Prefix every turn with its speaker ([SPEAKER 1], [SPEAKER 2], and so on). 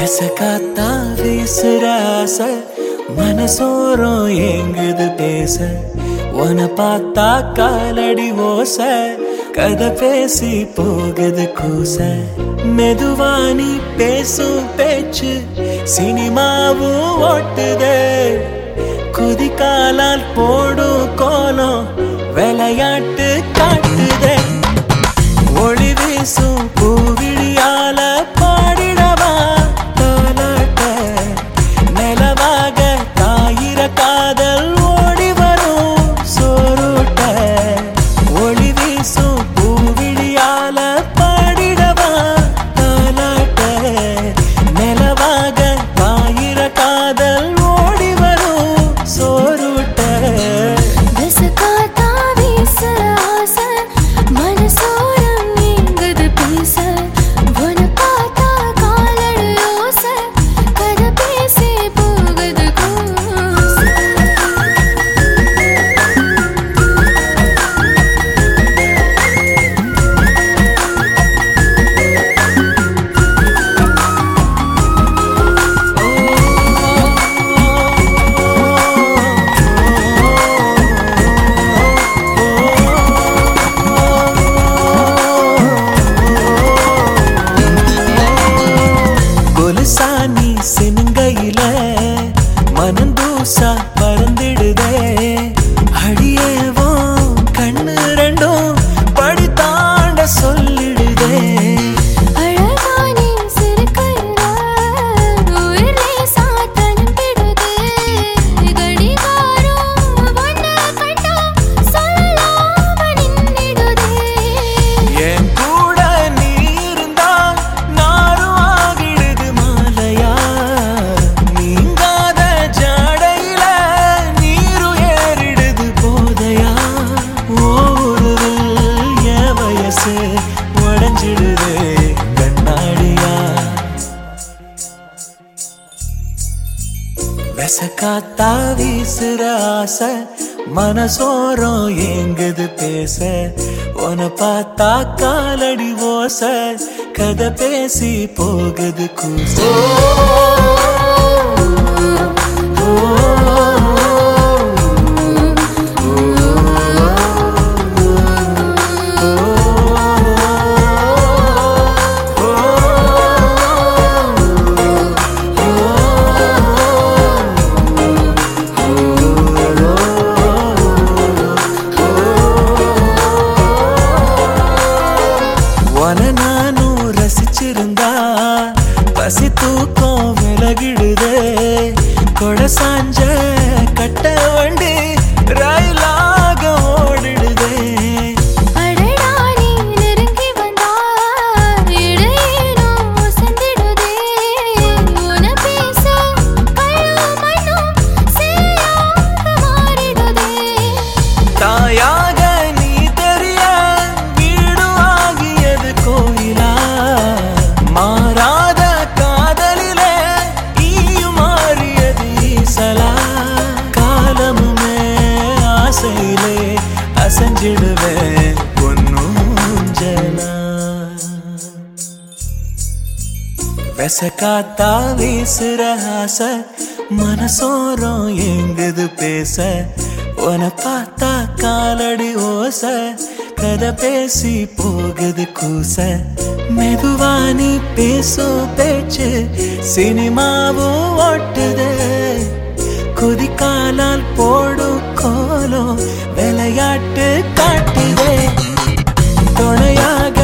[SPEAKER 1] விசகாத்தா வீசுற ஆசை மனசோரம் ஏங்குது பேச உன பார்த்தா காலடி ஓச கதை பேசி போகுது கூச மெதுவா நீ பேசும் பேச்சு சினிமாவும் ஓட்டுதே குதிக்காலால் போடும் கோலம் விளையாட்டு காட்டுதே ஒளி வீசும் பூவிழியால பாடிடவா தாலாட்ட நிலவாக தாயிர காதல் ஓடி வரும் சோறுட்ட ஒளி வீசும் பூவிழியால பாடிடவா தாலாட்ட நிலவாக தாயிர காதல் ஓடி வரும் சோறுட்ட
[SPEAKER 2] விசகாத்தா வீசுற ஆசை, மனசோரம் ஏங்குது பேச. உன்னை பார்த்தா காலடி ஓசை, கதை பேசி போகுது கூச.
[SPEAKER 1] கொலுசானி சினுங்கையில மனந்தூசா பறந்திடுதே அடியேவோ கண்ணு ரெண்டும் படி தாண்ட சொல்லிடுதே
[SPEAKER 2] அழகானே சிறுகையில உயிர் லேசா தழும்பிடுதே. கடிகாரம் உன்னை கண்டா சொல்லாம நின்னிடுதே.
[SPEAKER 1] என் கூட நீ இருந்தா நாரும் ஆகிடுது மாலையா நீங்காத ஜாடையில நீரும் ஏறிடுது போதையா ஓடுதல் என் வயசு உடஞ்சிடுது கண்ணாடியா விசக்காத்தா வீசுற ஆசை மனசோரம் ஏங்குது பேச உன பார்த்தா காலடி ஓச கதை பேசி போகுது கூச உன நானும் ரசிச்சிருந்தா பசி தூக்கம் விலகிடுதே கொடை சாஞ்ச கட்ட வண்டி ரயிலாக ஓடிடுதே
[SPEAKER 2] அடடா நீ நெருங்கி வந்தா இடையேனோ அசந்திடுதே. உன்னை பேச கல்லும் மண்ணும் சேயாக மாறிடுதே.
[SPEAKER 1] தாயாக நீ தெரிய வீடு ஆகியது கோயிலா மாறாத காதலிலே ஈயும் மாறியது ஈசலா காலமுமே ஆசையிலே அசைஞ்சிடுவேன் பொன்னூஞ்சலா விசக்காத்தா வீசுற ஆசை மனசோரம் எங்குது பேச உன பார்த்தா காலடி ஓச கதை பேசி போகுது கூச மெதுவா நீ பேசும் பேச்சு சினிமாவும் ஓட்டுதே குதிக்காலால் போடும் கோலம் விளையாட்டு காட்டுதே துணையாக